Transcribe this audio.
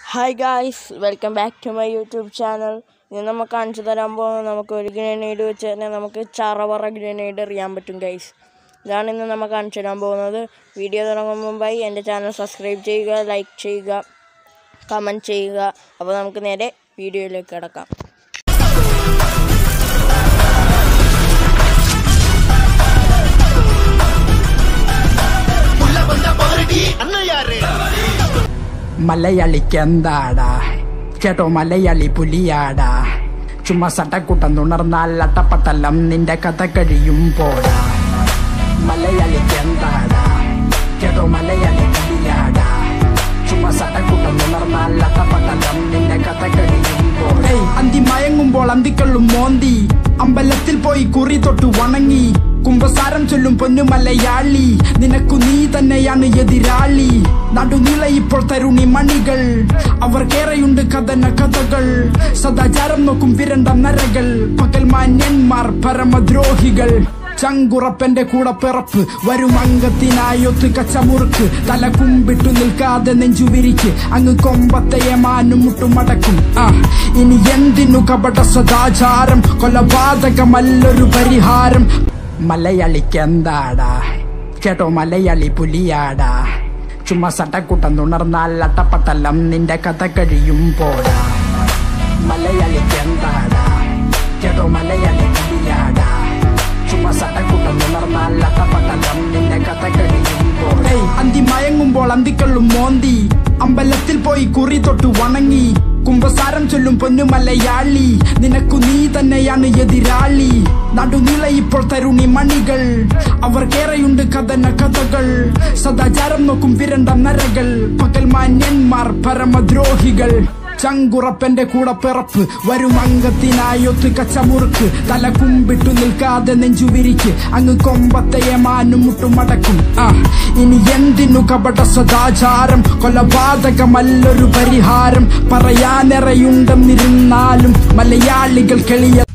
hi guys welcome back to my YouTube channel ഇന്ന് നമുക്ക് കാണിച്ചു തരാൻ പോകുന്നത് നമുക്ക് ഒരു ഗ്രനേഡ് വെച്ച് തന്നെ നമുക്ക് ചറവറ ഗ്രനേഡ് എറിയാൻ പറ്റും ഗൈസ് ഇതാണ് ഇന്ന് നമുക്ക് കാണിച്ചു തരാൻ പോകുന്നത് വീഡിയോ തുടങ്ങും മുമ്പായി എൻ്റെ ചാനൽ സബ്സ്ക്രൈബ് ചെയ്യുക ലൈക്ക് ചെയ്യുക കമൻറ്റ് ചെയ്യുക അപ്പോൾ നമുക്ക് നേരെ വീഡിയോയിലേക്ക് കിടക്കാം മലയാളിക്കെന്താടാ കേട്ടോ മലയാളി പുലിയാടാ ചുമ്മാ സട്ടക്കുട്ടം തുണർന്നാൽ അട്ടപ്പട്ടലം നിന്റെ കഥ കഴിയും പോടാ മലയാളിക്കെന്താടാ കേട്ടോ മലയാളി പുലിയാടാ ചുമ്മാ സട്ടക്കുട്ടം തുണർന്നാൽ അട്ടപ്പട്ടലം നിന്റെ കഥ കഴിയും പോടാ അന്തി മയങ്ങുമ്പോൾ അന്തിക്കള്ളും മോന്തി അമ്പലത്തിൽ പോയി കുറി തൊട്ട് വണങ്ങി കുംഭസാരം ചൊല്ലും പൊന്നു മലയാളി നിനക്കു നീ തന്നെയാണ് എതിരാളി നടുനില ഇപ്പോൾ തരുണി മണികൾ അവർക്കേറെയുണ്ട് കഥന കഥകൾ സദാചാരം നോക്കും വിരണ്ട നരകൾ പകൽ മാന്യന്മാർ പരമദ്രോഹികൾ ചങ്കുറപ്പന്റെ കൂടെ പിറപ്പ് വരും അംഗത്തിനായൊത്ത് കച്ചമുറുക്ക് തല കുമ്പിട്ടു നിൽക്കാതെ നെഞ്ചുവിരിക്ക് അങ്ങ് കൊമ്പത്തെ ഏമാനും മുട്ടുമടക്കും ആ ഇനി എന്തിനു കപട സദാചാരം കൊലപാതകമല്ലൊരു പരിഹാരം മലയാളിക്കെന്താടാ കേട്ടോ മലയാളി പുലിയാടാ ചുമ്മാ സട്ടക്കുട്ടം തുണർന്നാൽ അട്ടപ്പട്ടലം നിന്റെ കഥ കഴിയും പോടാ മലയാളിക്കെന്താടാ കേട്ടോ മലയാളി പുലിയാടാ ചുമ്മാ സട്ടക്കുട്ടം തുണർന്നാൽ അട്ടപ്പട്ടലം നിന്റെ കഥ കഴിയും പോടാ അന്തി മയങ്ങുമ്പോൾ അന്തിക്കള്ളും മോന്തി അമ്പലത്തിൽ പോയി കുറി തൊട്ട് വണങ്ങി കുംഭസാരം ചൊല്ലും പൊന്നു മലയാളി നിനക്കു നീ തന്നെയാണ് എതിരാളി നടുനില ഇപ്പോൾ തരുണി മണികൾ അവർക്കേറെയുണ്ട് കഥന കഥകൾ സദാചാരം നോക്കും വിരണ്ട നരകൾ പകൽ മാന്യന്മാർ പരമദ്രോഹികൾ ചങ്കുറപ്പന്റെ കൂടെ പിറപ്പ് വരും അംഗത്തിനായൊത്ത് കച്ചമുറുക്ക് തല കുമ്പിട്ടു നിൽക്കാതെ നെഞ്ചുവിരിക്ക് അങ്ങ് കൊമ്പത്തെ ഏമാനും മുട്ടുമടക്കും ആ ഇനി എന്തിനു കപട സദാചാരം കൊലപാതകമല്ലൊരു പരിഹാരം പറയാനിറയുണ്ടെന്നിരുന്നാലും മലയാളികൾ കെളിയ